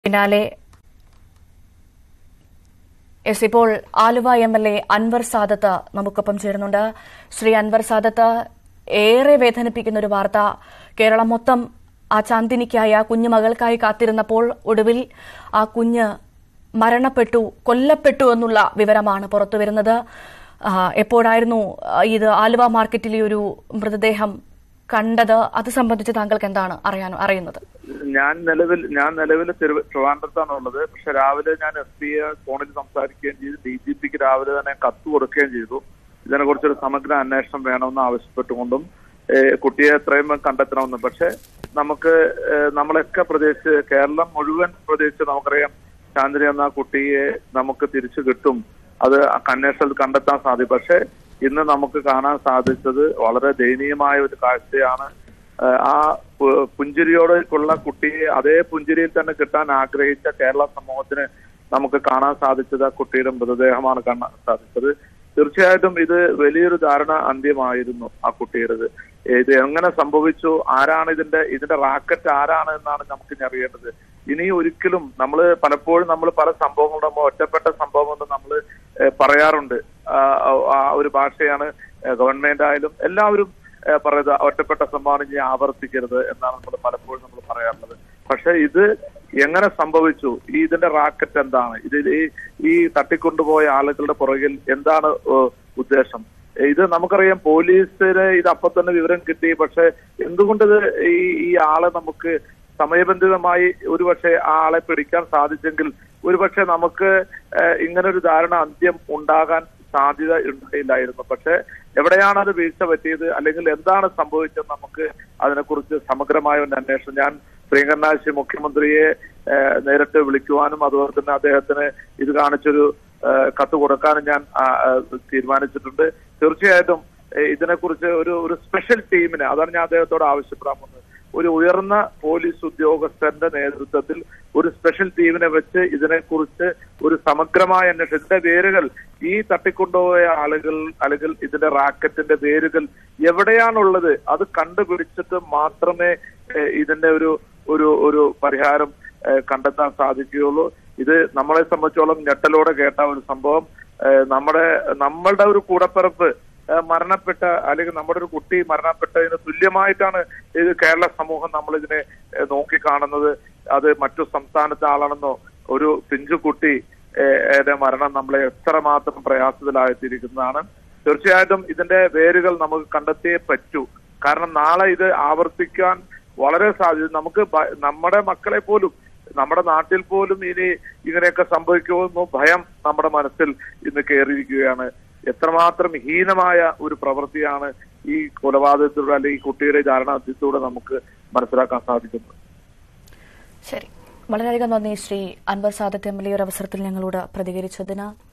പിന്നാലെ എസ് ഇപ്പോൾ Aluva M L A Anvar Sadath നമുക്കൊപ്പം ചേരുന്നുണ്ട് ശ്രീ അൻവർ സാദത്ത് ഏറെ വേദനിപ്പിക്കുന്ന ഒരു വാർത്ത കേരളം മൊത്തം ആ ചാന്ദിനിക്കായി ആ കുഞ്ഞു മകൾക്കായി കാത്തിരുന്നപ്പോൾ ഒടുവിൽ ആ കുഞ്ഞ് മരണപ്പെട്ടു കൊല്ലപ്പെട്ടു എന്നുള്ള വിവരമാണ് പുറത്തുവരുന്നത് ആ, എപ്പോഴായിരുന്നു ആ, ഇത് ആലുവ മാർക്കറ്റിലെ ഒരു മൃതദേഹം കണ്ടത് അത് സംബന്ധിച്ച് താങ്കൾക്ക് എന്താണ് അറിയാൻ അറിയുന്നത് ഞാൻ നിലവിൽ ഞാൻ നിലവിൽ തിരുവ ട്രിവാൻഡ്രത്താണ് ഉള്ളത് പക്ഷെ രാവിലെ ഞാൻ എസ് പിയെ ഫോണിൽ സംസാരിക്കുകയും ചെയ്തു ഡി ജി പിക്ക് രാവിലെ തന്നെ കത്ത് കൊടുക്കുകയും ചെയ്തു ഇതിനെ കുറിച്ചൊരു സമഗ്ര അന്വേഷണം വേണമെന്ന് ആവശ്യപ്പെട്ടുകൊണ്ടും ഏഹ്, കുട്ടിയെ എത്രയും വേഗം കണ്ടെത്തണമെന്നും പക്ഷെ നമുക്ക് ഏഹ്, നമ്മളൊക്കെ പ്രദേശിച്ച് കേരളം മുഴുവൻ പ്രദേശിച്ച് നമുക്കറിയാം ചാന്ദ്രി എന്ന കുട്ടിയെ നമുക്ക് തിരിച്ചു കിട്ടും അത് അന്വേഷണത്തിൽ കണ്ടെത്താൻ സാധിക്കും പക്ഷെ ഇന്ന് നമുക്ക് കാണാൻ സാധിച്ചത് വളരെ ദയനീയമായ ഒരു കാഴ്ചയാണ് ഏഹ് ആ പു- പുഞ്ചിരിയോടുള്ള കുട്ടിയെ അതേ പുഞ്ചിരിയിൽ തന്നെ കിട്ടാൻ ആഗ്രഹിച്ച കേരള സമൂഹത്തിന് നമുക്ക് കാണാൻ സാധിച്ചത് ആ കുട്ടിയുടെ മൃതദേഹമാണ് കാണാൻ സാധിച്ചത് തീർച്ചയായിട്ടും ഇത് വലിയൊരു ധാരണ അന്ത്യമായിരുന്നു ആ കുട്ടിയുടേത് ഇത് എങ്ങനെ സംഭവിച്ചു ആരാണ് ഇതിന്റെ ഇതിന്റെ റാക്കറ്റ് ആരാണ് എന്നാണ് നമുക്ക് ഇനി അറിയേണ്ടത് ഇനി ഒരിക്കലും നമ്മൾ പലപ്പോഴും നമ്മൾ പല സംഭവങ്ങളുടെ ഒറ്റപ്പെട്ട സംഭവം കൊണ്ട് നമ്മൾ പറയാറുണ്ട് ആ, ആ ഒരു ഭാഷയാണ് ഗവൺമെന്റ് ആയാലും എല്ലാവരും ഏഹ് പറയുന്നത് ഒറ്റപ്പെട്ട സംഭവം ഇനി ആവർത്തിക്കരുത് എന്നാണ് നമ്മൾ പലപ്പോഴും നമ്മൾ പറയാറുള്ളത് പക്ഷെ ഇത് എങ്ങനെ സംഭവിച്ചു ഈ ഇതിന്റെ റാക്കറ്റ് എന്താണ് ഇത് ഈ ഈ തട്ടിക്കൊണ്ടുപോയ ആളുകളുടെ പുറകിൽ എന്താണ് ഏഹ് ഉദ്ദേശം ഇത് നമുക്കറിയാം പോലീസിന് ഇത് അപ്പൊ തന്നെ വിവരം കിട്ടി പക്ഷെ എന്തുകൊണ്ട് ഇത് ഈ ഈ ആളെ നമുക്ക് സമയബന്ധിതമായി ഒരുപക്ഷെ ആ ആളെ പിടിക്കാൻ സാധിച്ചെങ്കിൽ ഒരുപക്ഷെ നമുക്ക് ഏഹ് ഇങ്ങനൊരു ധാരണ അന്ത്യം ഉണ്ടാകാൻ സാധ്യത ഉണ്ടായില്ലായിരുന്നു പക്ഷെ എവിടെയാണ് അത് വീഴ്ച പറ്റിയത് അല്ലെങ്കിൽ എന്താണ് സംഭവിച്ചത് നമുക്ക് അതിനെക്കുറിച്ച് സമഗ്രമായ ഒരു അന്വേഷണം ഞാൻ ശ്രീകണ്ഠാശി മുഖ്യമന്ത്രിയെ ഏഹ്, നേരിട്ട് വിളിക്കുവാനും അതുപോലെ തന്നെ അദ്ദേഹത്തിന് ഇത് കാണിച്ചൊരു ഏഹ്, കത്ത് കൊടുക്കാനും ഞാൻ ആ, ആ, തീരുമാനിച്ചിട്ടുണ്ട് തീർച്ചയായിട്ടും ഏഹ്, ഇതിനെക്കുറിച്ച് ഒരു ഒരു സ്പെഷ്യൽ ടീമിനെ അതാണ് ഞാൻ അദ്ദേഹത്തോട് ആവശ്യപ്പെടാൻ പോകുന്നത് ഒരു ഉയർന്ന പോലീസ് ഉദ്യോഗസ്ഥന്റെ നേതൃത്വത്തിൽ ഒരു സ്പെഷ്യൽ ടീമിനെ വെച്ച് ഇതിനെക്കുറിച്ച് ഒരു സമഗ്രമായ അന്വേഷണം ഇതിന്റെ വേരുകൾ ഈ തട്ടിക്കൊണ്ടുപോയ ആളുകൾ അല്ലെങ്കിൽ ഇതിന്റെ റാക്കറ്റിന്റെ വേരുകൾ എവിടെയാണുള്ളത് അത് കണ്ടുപിടിച്ചിട്ട് മാത്രമേ ഏഹ്, ഇതിന്റെ ഒരു ഒരു ഒരു പരിഹാരം ഏഹ്, കണ്ടെത്താൻ സാധിക്കുകയുള്ളൂ ഇത് നമ്മളെ സംബന്ധിച്ചോളം ഞെട്ടലോടെ കേട്ട ഒരു സംഭവം ഏഹ്, നമ്മുടെ നമ്മളുടെ ഒരു കൂടപ്പിറപ്പ് ഏഹ് മരണപ്പെട്ട അല്ലെങ്കിൽ നമ്മുടെ ഒരു കുട്ടി മരണപ്പെട്ടതിന് തുല്യമായിട്ടാണ് ഇത് കേരള സമൂഹം നമ്മൾ ഇതിനെ ഏഹ് നോക്കിക്കാണുന്നത് അത് മറ്റു സംസ്ഥാനത്തെ ആളാണെന്നോ ഒരു പിഞ്ചു കുട്ടി ഏഹ് യുടെ മരണം നമ്മളെ എത്രമാത്രം പ്രയാസത്തിലായിത്തിരിക്കുന്നതാണ് തീർച്ചയായിട്ടും ഇതിന്റെ വേരുകൾ നമുക്ക് കണ്ടെത്തിയേ പറ്റൂ കാരണം നാളെ ഇത് ആവർത്തിക്കാൻ വളരെ സാധ്യത നമുക്ക് ഭ- നമ്മുടെ മക്കളെ പോലും നമ്മുടെ നാട്ടിൽ പോലും ഇനി ഇങ്ങനെയൊക്കെ സംഭവിക്കുമെന്നോ ഭയം നമ്മുടെ മനസ്സിൽ ഇന്ന് കയറിയിരിക്കുകയാണ് എത്രമാത്രം ഹീനമായ ഒരു പ്രവൃത്തിയാണ് ഈ കൊലപാതകത്തിലൂടെ അല്ലെങ്കിൽ ഈ കുട്ടിയുടെ ധാരണാത്യത്തിലൂടെ നമുക്ക് മനസ്സിലാക്കാൻ സാധിക്കുന്നത് ശരി വളരെയധികം നന്ദി Shri Anvar Sadath M L A ഒരു അവസരത്തിൽ ഞങ്ങളോട് പ്രതികരിച്ചതിന്